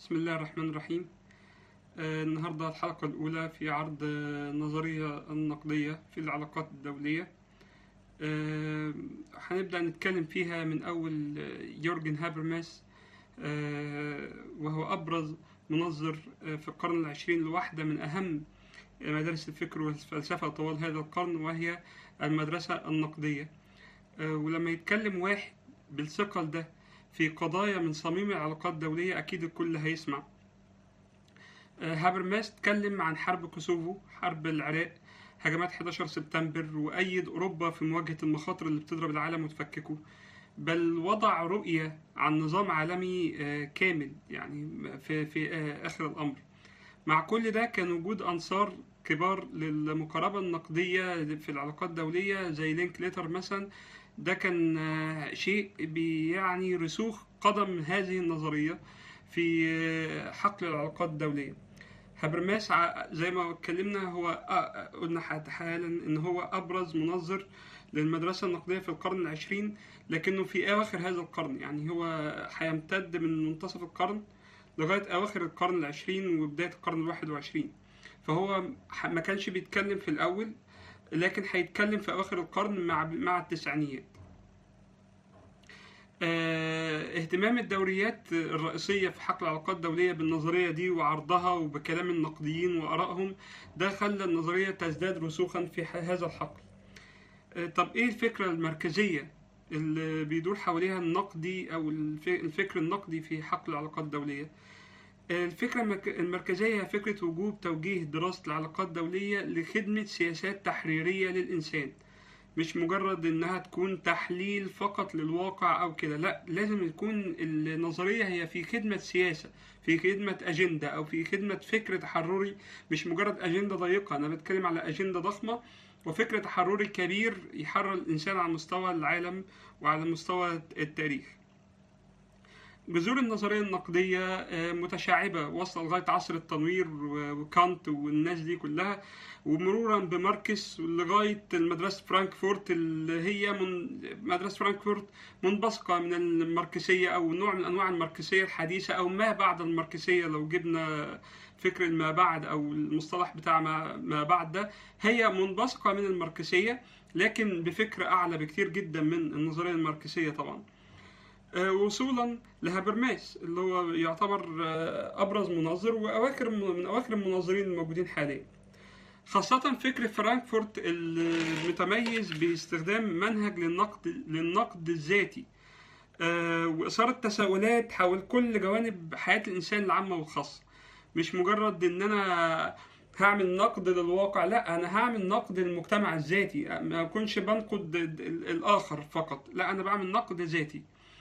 بسم الله الرحمن الرحيم آه، النهاردة الحلقة الأولى في عرض آه، النظرية النقدية في العلاقات الدولية آه، هنبدأ نتكلم فيها من أول آه، يورجن هابرماس آه، وهو أبرز منظر آه، في القرن العشرين لواحدة من أهم مدارس الفكر والفلسفة طوال هذا القرن وهي المدرسة النقدية آه، ولما يتكلم واحد بالثقل ده في قضايا من صميم العلاقات الدولية أكيد الكل هيسمع آه، هابرماس اتكلم عن حرب كوسوفو حرب العراق هجمات 11 سبتمبر وأيد أوروبا في مواجهة المخاطر اللي بتضرب العالم وتفككه بل وضع رؤية عن نظام عالمي آه، كامل يعني في, في آه، آخر الأمر مع كل ده كان وجود أنصار كبار للمقاربة النقدية في العلاقات الدولية زي لينك ليتر مثلا ده كان آه، شيء بيعني رسوخ قدم هذه النظرية في آه، حقل العلاقات الدولية هابرماس ع- زي ما اتكلمنا هو آه، آه، قلنا حت- حالا ان هو ابرز منظر للمدرسة النقدية في القرن العشرين لكنه في اواخر هذا القرن يعني هو هيمتد من منتصف القرن لغاية اواخر القرن العشرين وبداية القرن الواحد وعشرين فهو ح- ما كانش بيتكلم في الاول لكن هيتكلم في اواخر القرن مع مع التسعينيات آه، اهتمام الدوريات الرئيسية في حقل العلاقات الدولية بالنظرية دي وعرضها وبكلام النقديين وآرائهم ده خلى النظرية تزداد رسوخا في ح- هذا الحقل آه، طب ايه الفكرة المركزية اللي بيدور حواليها النقدي او الف- الفكر النقدي في حقل العلاقات الدولية آه، الفكرة المرك- المركزية هي فكرة وجوب توجيه دراسة العلاقات الدولية لخدمة سياسات تحريرية للإنسان مش مجرد انها تكون تحليل فقط للواقع او كده لا لازم تكون النظرية هي في خدمة سياسة في خدمة أجندة أو في خدمة فكر تحرري مش مجرد أجندة ضيقة أنا بتكلم على أجندة ضخمة وفكر تحرري كبير يحرر الإنسان على مستوى العالم وعلى مستوى التاريخ جذور النظرية النقدية آه، متشعبة واصلة لغاية عصر التنوير و- وكانت والناس دي كلها ومرورا بماركس لغاية مدرسة فرانكفورت اللي هي من مدرسة فرانكفورت منبثقة من الماركسية أو نوع من أنواع الماركسية الحديثة أو ما بعد الماركسية لو جبنا فكر ما بعد أو المصطلح بتاع ما, ما بعد ده هي منبثقة من الماركسية لكن بفكر أعلى بكتير جدا من النظرية الماركسية طبعا آه، وصولا لهابرماس اللي هو يعتبر آه، ابرز منظر واواخر من اواخر المنظرين الموجودين حاليا خاصة فكر فرانكفورت المتميز باستخدام منهج للنقد للنقد الذاتي آه، وإثارة تساؤلات حول كل جوانب حياة الإنسان العامة والخاصة مش مجرد إن أنا هعمل نقد للواقع لا أنا هعمل نقد للمجتمع الذاتي ما أكونش بنقد ال- ال- الآخر فقط لا أنا بعمل نقد ذاتي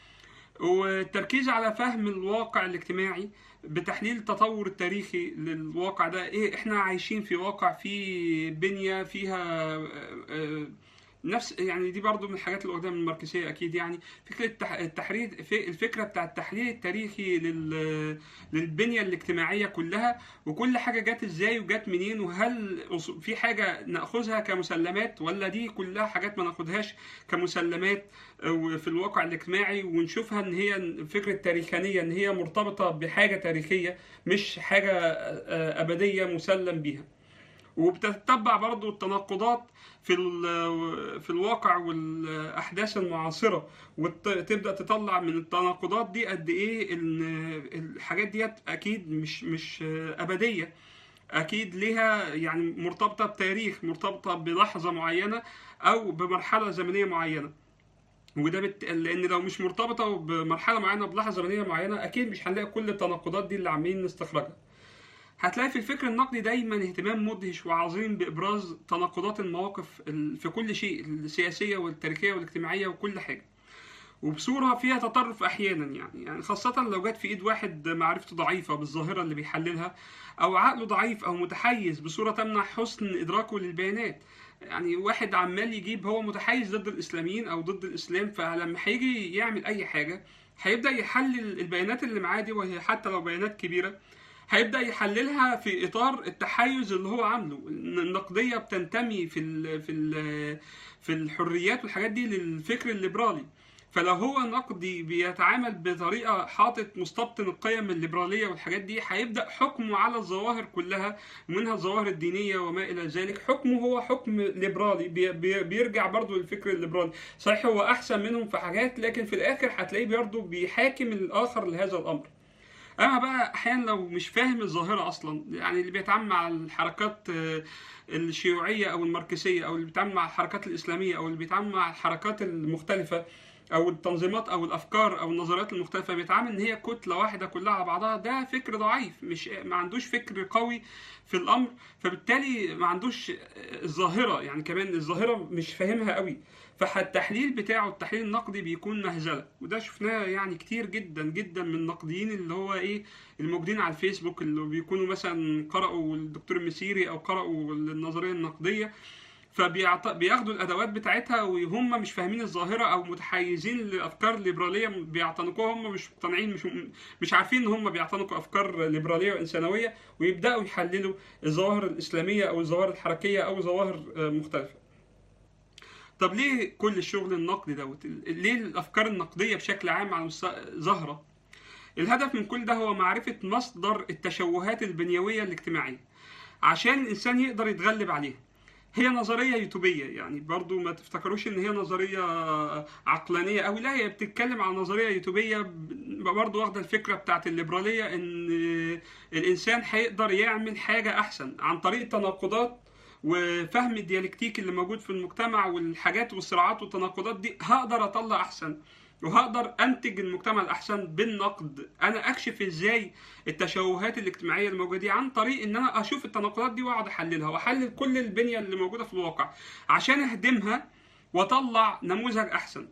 والتركيز على فهم الواقع الاجتماعي بتحليل التطور التاريخي للواقع ده ايه احنا عايشين في واقع فيه بنية فيها آه، آه، نفس يعني دي برضو من الحاجات اللي قدام الماركسية أكيد يعني فكرة التح- التحرير في الفكرة بتاع التحليل التاريخي لل للبنية الاجتماعية كلها وكل حاجة جت ازاي وجت منين وهل أص- في حاجة نأخذها كمسلمات ولا دي كلها حاجات ما ناخدهاش كمسلمات آه، في الواقع الاجتماعي ونشوفها ان هي فكرة تاريخانية ان هي مرتبطة بحاجة تاريخية مش حاجة آه، أبدية مسلم بيها وبتتبع برضو التناقضات في ال- في الواقع والاحداث المعاصره وتبدا تطلع من التناقضات دي قد ايه ان الحاجات ديت اكيد مش مش ابديه اكيد ليها يعني مرتبطه بتاريخ مرتبطه بلحظه معينه او بمرحله زمنيه معينه وده بت... لان لو مش مرتبطه بمرحله معينه بلحظه زمنيه معينه اكيد مش هنلاقي كل التناقضات دي اللي عاملين نستخرجها هتلاقي في الفكر النقدي دايما اهتمام مدهش وعظيم بابراز تناقضات المواقف ال- في كل شيء السياسيه والتاريخيه والاجتماعيه وكل حاجه وبصوره فيها تطرف احيانا يعني يعني خاصه لو جت في ايد واحد معرفته ضعيفه بالظاهره اللي بيحللها او عقله ضعيف او متحيز بصوره تمنع حسن ادراكه للبيانات يعني واحد عمال يجيب هو متحيز ضد الاسلاميين او ضد الاسلام فلما هيجي يعمل اي حاجه هيبدا يحلل البيانات اللي معاه دي وهي حتى لو بيانات كبيره هيبدا يحللها في اطار التحيز اللي هو عامله إن النقديه بتنتمي في ال في ال في الحريات والحاجات دي للفكر الليبرالي فلو هو نقدي بيتعامل بطريقه حاطط مستبطن القيم الليبراليه والحاجات دي هيبدا حكمه على الظواهر كلها ومنها الظواهر الدينيه وما الى ذلك حكمه هو حكم ليبرالي بي بي بيرجع برضه للفكر الليبرالي صحيح هو احسن منهم في حاجات لكن في الاخر هتلاقيه برضه بيحاكم الاخر لهذا الامر اما بقى احيانا لو مش فاهم الظاهره اصلا يعني اللي بيتعامل مع الحركات آه، الشيوعيه او الماركسيه او اللي بيتعامل مع الحركات الاسلاميه او اللي بيتعامل مع الحركات المختلفه او التنظيمات او الافكار او النظريات المختلفه بيتعامل ان هي كتله واحده كلها على بعضها ده فكر ضعيف مش ما عندوش فكر قوي في الامر فبالتالي ما عندوش الظاهره يعني كمان الظاهره مش فاهمها قوي فالتحليل بتاعه التحليل النقدي بيكون مهزله وده شفناه يعني كتير جدا جدا من الناقدين اللي هو ايه الموجودين على الفيسبوك اللي بيكونوا مثلا قرأوا الدكتور المسيري او قرأوا النظريه النقديه فبياخدوا الادوات بتاعتها وهم مش فاهمين الظاهره او متحيزين لافكار ليبراليه بيعتنقوها هم مش مقتنعين مش مش عارفين ان هم بيعتنقوا افكار ليبراليه وانسانويه ويبداوا يحللوا الظواهر الاسلاميه او الظواهر الحركيه او ظواهر آه، مختلفه. طب ليه كل الشغل النقدي دوت؟ ليه الافكار النقديه بشكل عام على ظاهره؟ الهدف من كل ده هو معرفه مصدر التشوهات البنيويه الاجتماعيه عشان الانسان يقدر يتغلب عليها. هي نظريه يوتوبيه يعني برضو ما تفتكروش ان هي نظريه عقلانيه او لا هي بتتكلم عن نظريه يوتوبيه برضو واخده الفكره بتاعت الليبراليه ان الانسان هيقدر يعمل حاجه احسن عن طريق التناقضات وفهم الديالكتيك اللي موجود في المجتمع والحاجات والصراعات والتناقضات دي هقدر اطلع احسن وهقدر انتج المجتمع الاحسن بالنقد انا اكشف ازاي التشوهات الاجتماعيه الموجوده دي عن طريق ان انا اشوف التناقضات دي واقعد احللها واحلل كل البنيه اللي موجوده في الواقع عشان اهدمها واطلع نموذج احسن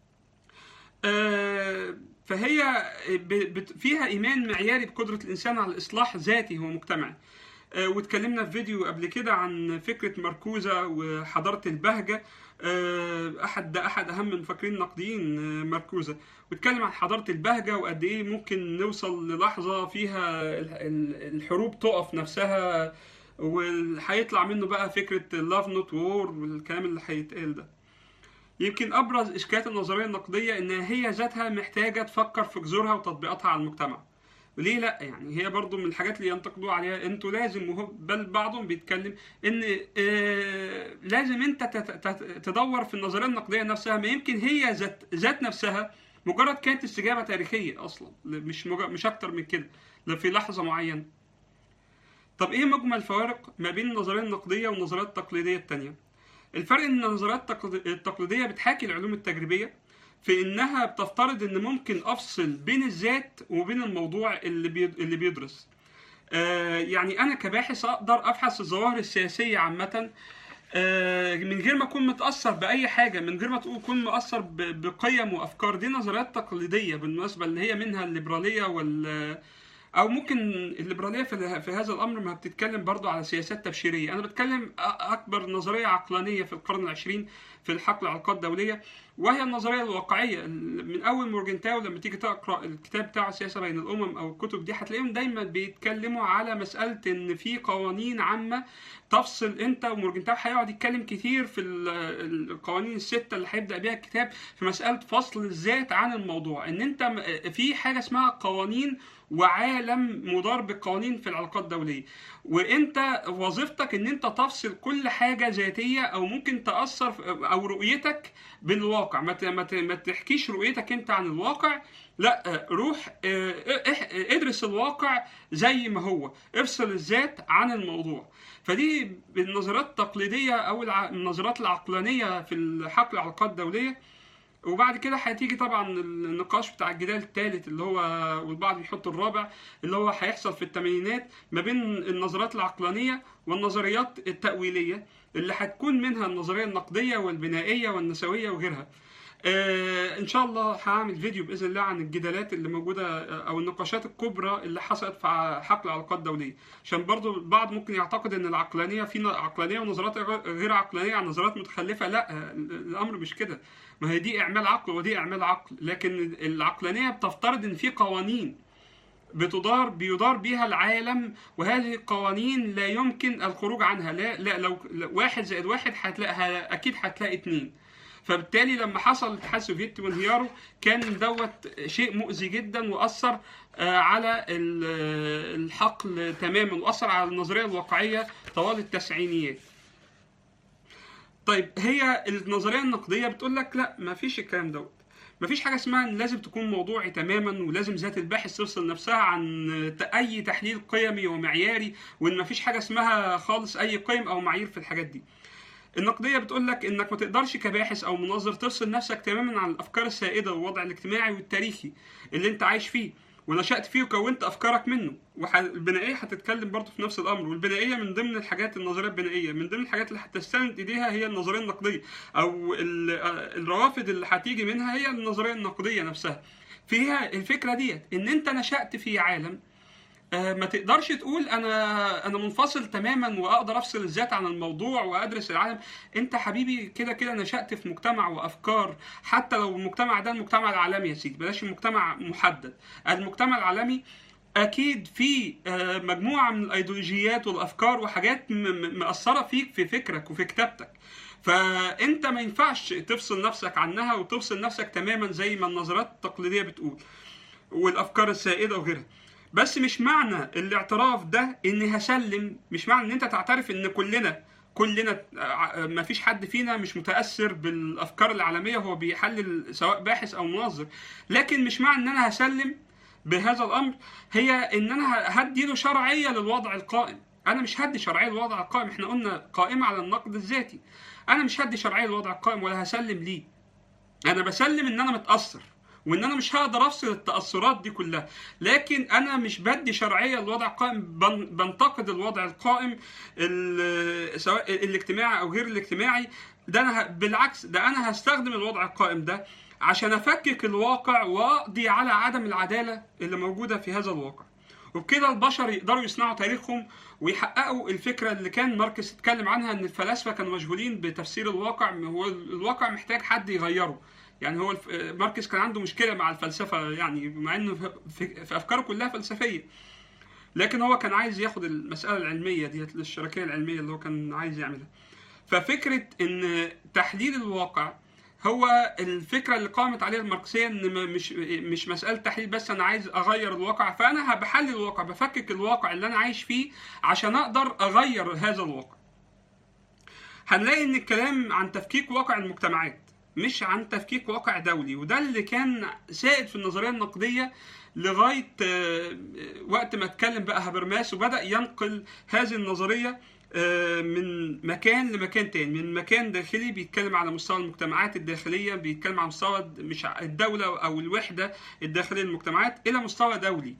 آه، فهي فيها ايمان معياري بقدره الانسان على الاصلاح ذاتي ومجتمعي آه، واتكلمنا في فيديو قبل كده عن فكره مركوزه وحضاره البهجه آه، احد ده احد اهم المفكرين النقديين آه، مركوزه واتكلم عن حضاره البهجه وقد ايه ممكن نوصل للحظه فيها الحروب تقف نفسها وهيطلع منه بقى فكره لاف نوت وور والكلام اللي هيتقال ده يمكن ابرز اشكالات النظريه النقديه ان هي ذاتها محتاجه تفكر في جذورها وتطبيقاتها على المجتمع ليه لا يعني هي برضو من الحاجات اللي ينتقدوا عليها انتوا لازم وهو بل بعضهم بيتكلم ان آه لازم انت تدور في النظريه النقديه نفسها ما يمكن هي ذات ذات نفسها مجرد كانت استجابه تاريخيه اصلا مش مش اكتر من كده في لحظه معينه طب ايه مجمل الفوارق ما بين النظريه النقديه والنظريات التقليديه الثانيه الفرق ان النظريات التقليديه بتحاكي العلوم التجريبيه في انها بتفترض ان ممكن افصل بين الذات وبين الموضوع اللي اللي بيدرس آه يعني انا كباحث اقدر ابحث الظواهر السياسيه عامه آه من غير ما اكون متاثر باي حاجه من غير ما اكون مؤثر بقيم وافكار دي نظريات تقليديه بالمناسبه اللي هي منها الليبراليه وال او ممكن الليبراليه في, في هذا الامر ما بتتكلم برضو على سياسات تبشيريه انا بتكلم اكبر نظريه عقلانيه في القرن العشرين في الحقل العلاقات الدوليه وهي النظريه الواقعيه من اول مورجنتاو لما تيجي تقرا الكتاب بتاع السياسه بين الامم او الكتب دي هتلاقيهم دايما بيتكلموا على مساله ان في قوانين عامه تفصل انت ومورجنتاو هيقعد يتكلم كتير في القوانين السته اللي هيبدا بيها الكتاب في مساله فصل الذات عن الموضوع ان انت في حاجه اسمها قوانين وعالم مدار بالقوانين في العلاقات الدوليه وانت وظيفتك ان انت تفصل كل حاجه ذاتيه او ممكن تاثر او رؤيتك بالواقع ما ما تحكيش رؤيتك انت عن الواقع لا روح اه، اه، ادرس الواقع زي ما هو افصل الذات عن الموضوع فدي بالنظرات التقليديه او النظرات العقلانيه في الحقل العلاقات الدوليه وبعد كده هتيجي طبعا النقاش بتاع الجدال الثالث اللي هو والبعض بيحط الرابع اللي هو هيحصل في الثمانينات ما بين النظريات العقلانيه والنظريات التأويليه اللي هتكون منها النظريه النقديه والبنائيه والنسويه وغيرها. آه ان شاء الله هعمل فيديو باذن الله عن الجدالات اللي موجوده او النقاشات الكبرى اللي حصلت في حقل العلاقات الدوليه عشان برضو البعض ممكن يعتقد ان العقلانيه في عقلانيه ونظريات غير عقلانيه عن نظريات متخلفه لا الامر مش كده ما هي دي اعمال عقل ودي اعمال عقل لكن العقلانيه بتفترض ان في قوانين بتدار بيدار بها العالم وهذه القوانين لا يمكن الخروج عنها لا لا لو واحد زائد واحد هتلاقي اكيد هتلاقي اتنين فبالتالي لما حصل الاتحاد السوفيتي وانهياره كان دوت شيء مؤذي جدا واثر آه، على ال- الحقل تماما واثر على النظريه الواقعيه طوال التسعينيات طيب هي النظريه النقديه بتقول لك لا ما فيش الكلام دوت ما فيش حاجه اسمها ان لازم تكون موضوعي تماما ولازم ذات الباحث تفصل نفسها عن ت- اي تحليل قيمي ومعياري وان ما فيش حاجه اسمها خالص اي قيم او معايير في الحاجات دي النقديه بتقول لك انك ما تقدرش كباحث او مناظر تفصل نفسك تماما عن الافكار السائده والوضع الاجتماعي والتاريخي اللي انت عايش فيه ونشأت فيه وكونت افكارك منه والبنائيه هتتكلم برضه في نفس الامر والبنائيه من ضمن الحاجات النظريه البنائيه من ضمن الحاجات اللي هتستند اليها هي النظريه النقديه او ال- آه، الروافد اللي هتيجي منها هي النظريه النقديه نفسها فيها الفكره ديت ان انت نشأت في عالم آه، ما تقدرش تقول انا انا منفصل تماما واقدر افصل الذات عن الموضوع وادرس العالم انت حبيبي كده كده نشأت في مجتمع وافكار حتى لو المجتمع ده المجتمع العالمي يا سيدي بلاش المجتمع محدد المجتمع العالمي اكيد في آه، مجموعه من الايديولوجيات والافكار وحاجات م- م- مأثره فيك في فكرك وفي كتابتك فانت ما ينفعش تفصل نفسك عنها وتفصل نفسك تماما زي ما النظريات التقليديه بتقول والافكار السائده وغيرها بس مش معنى الاعتراف ده اني هسلم مش معنى ان انت تعترف ان كلنا كلنا ما فيش حد فينا مش متاثر بالافكار العالميه وهو بيحلل سواء باحث او مناظر لكن مش معنى ان انا هسلم بهذا الامر هي ان انا هدي له شرعيه للوضع القائم انا مش هدي شرعيه للوضع القائم احنا قلنا قائمه على النقد الذاتي انا مش هدي شرعيه للوضع القائم ولا هسلم ليه انا بسلم ان انا متاثر وان انا مش هقدر افصل التاثرات دي كلها لكن انا مش بدي شرعيه للوضع القائم بن- بنتقد الوضع القائم ال- سواء الاجتماعي او غير الاجتماعي ده انا ه- بالعكس ده انا هستخدم الوضع القائم ده عشان افكك الواقع واقضي على عدم العداله اللي موجوده في هذا الواقع وبكده البشر يقدروا يصنعوا تاريخهم ويحققوا الفكره اللي كان ماركس اتكلم عنها ان الفلاسفه كانوا مشغولين بتفسير الواقع هو الواقع محتاج حد يغيره يعني هو الف... ماركس كان عنده مشكله مع الفلسفه يعني مع انه في, في افكاره كلها فلسفيه لكن هو كان عايز ياخد المساله العلميه ديت الاشتراكيه العلميه اللي هو كان عايز يعملها ففكره ان تحليل الواقع هو الفكره اللي قامت عليها الماركسيه ان م- مش مش مساله تحليل بس انا عايز اغير الواقع فانا بحلل الواقع بفكك الواقع اللي انا عايش فيه عشان اقدر اغير هذا الواقع هنلاقي ان الكلام عن تفكيك واقع المجتمعات مش عن تفكيك واقع دولي وده اللي كان سائد في النظريه النقديه لغايه آه، وقت ما اتكلم بقى هابرماس وبدا ينقل هذه النظريه آه، من مكان لمكان تاني من مكان داخلي بيتكلم على مستوى المجتمعات الداخليه بيتكلم على مستوى مش الدوله او الوحده الداخليه للمجتمعات الى مستوى دولي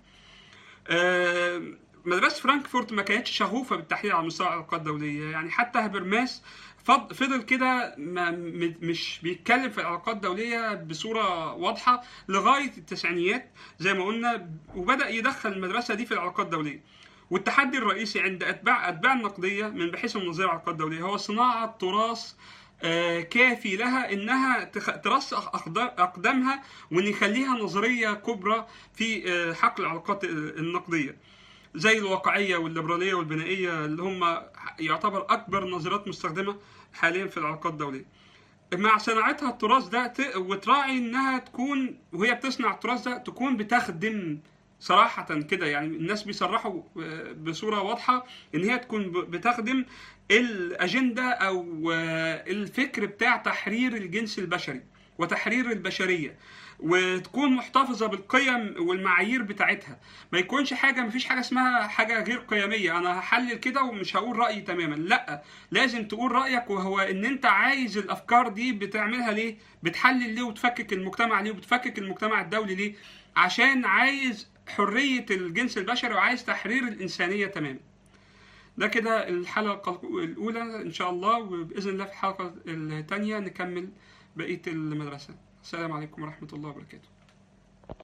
آه، مدرسة فرانكفورت ما كانتش شغوفة بالتحليل على مستوى العلاقات الدولية يعني حتى هابرماس فض- فضل كده ما- م- مش بيتكلم في العلاقات الدولية بصورة واضحة لغاية التسعينيات زي ما قلنا وبدأ يدخل المدرسة دي في العلاقات الدولية والتحدي الرئيسي عند أتباع أتباع النقدية من باحثي النظرية العلاقات الدولية هو صناعة تراث آه، كافي لها انها تخ- ترسخ أقدا- اقدامها وان يخليها نظريه كبرى في آه، حقل العلاقات النقديه زي الواقعيه والليبراليه والبنائيه اللي هم يعتبر اكبر نظريات مستخدمه حاليا في العلاقات الدوليه مع صناعتها التراث ده ت- وتراعي انها تكون وهي بتصنع التراث ده تكون بتخدم صراحة كده يعني الناس بيصرحوا آه، بصورة واضحة ان هي تكون ب- بتخدم الاجندة او آه، الفكر بتاع تحرير الجنس البشري وتحرير البشرية وتكون محتفظة بالقيم والمعايير بتاعتها ما يكونش حاجة مفيش حاجة اسمها حاجة غير قيمية انا هحلل كده ومش هقول رأيي تماما لا لازم تقول رأيك وهو ان انت عايز الافكار دي بتعملها ليه بتحلل ليه وتفكك المجتمع ليه وبتفكك المجتمع الدولي ليه عشان عايز حرية الجنس البشري وعايز تحرير الإنسانية تماما ده كده الحلقة الأولى إن شاء الله وبإذن الله في الحلقة الثانية نكمل بقية المدرسة السلام عليكم ورحمة الله وبركاته